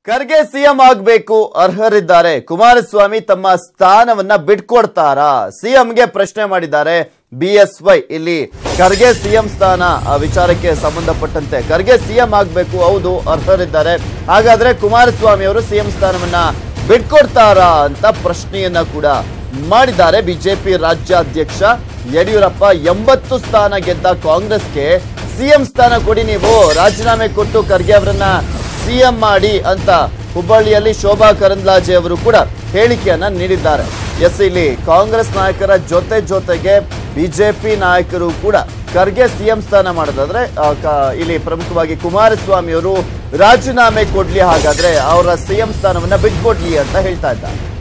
Kharge CM ಆಗ್ಬೇಕು ಅರ್ಹರಿದ್ದಾರೆ ಕುಮಾರಸ್ವಾಮಿ ತಮ್ಮ ಸ್ಥಾನವನ್ನ ಬಿಟ್ಕೊಡ್ತಾರಾ ಸಿಎಂಗೆ ಪ್ರಶ್ನೆ ಮಾಡಿದ್ದಾರೆ ಬಿಎಸ್ವೈ ಇಲ್ಲಿ ಖರ್ಗೆ ಸಿಎಂ ಸ್ಥಾನ ಆ ವಿಚಾರಕ್ಕೆ ಸಂಬಂಧಪಟ್ಟಂತೆ ಖರ್ಗೆ ಸಿಎಂ ಆಗ್ಬೇಕು ಹೌದು ಅರ್ಹರಿದ್ದಾರೆ ಹಾಗಾದ್ರೆ ಕುಮಾರಸ್ವಾಮಿ ಅವರು ಸಿಎಂ ಸ್ಥಾನವನ್ನ ಬಿಟ್ಕೊಡ್ತಾರಾ ಅಂತ ಪ್ರಶ್ನೆಯನ್ನ ಕೂಡ ಮಾಡಿದ್ದಾರೆ ಬಿಜೆಪಿ ರಾಜ್ಯಾಧ್ಯಕ್ಷ ಯಡಿಯೂರಪ್ಪ ಎಂಬತ್ತು ಸ್ಥಾನ ಗೆದ್ದ ಕಾಂಗ್ರೆಸ್ಗೆ ಸಿಎಂ ಸ್ಥಾನ ಕೊಡಿ ನೀವು ರಾಜೀನಾಮೆ ಕೊಟ್ಟು ಖರ್ಗೆ ಅವರನ್ನ ಸಿಎಂ ಮಾಡಿ ಅಂತ ಹುಬ್ಬಳ್ಳಿಯಲ್ಲಿ ಶೋಭಾ ಕರಂದ್ಲಾಜೆ ಅವರು ಕೂಡ ಹೇಳಿಕೆಯನ್ನ ನೀಡಿದ್ದಾರೆ ಎಸ್ ಇಲ್ಲಿ ಕಾಂಗ್ರೆಸ್ ನಾಯಕರ ಜೊತೆ ಜೊತೆಗೆ ಬಿಜೆಪಿ ನಾಯಕರು ಕೂಡ ಖರ್ಗೆ ಸಿಎಂ ಸ್ಥಾನ ಮಾಡೋದಾದ್ರೆ ಆ, ಕ- ಇಲ್ಲಿ ಪ್ರಮುಖವಾಗಿ ಕುಮಾರಸ್ವಾಮಿ ಅವರು ರಾಜೀನಾಮೆ ಕೊಡ್ಲಿ ಹಾಗಾದ್ರೆ ಅವರ ಸಿಎಂ ಸ್ಥಾನವನ್ನ ಬಿಟ್ಕೊಡ್ಲಿ ಅಂತ ಹೇಳ್ತಾ ಇದ್ದಾರೆ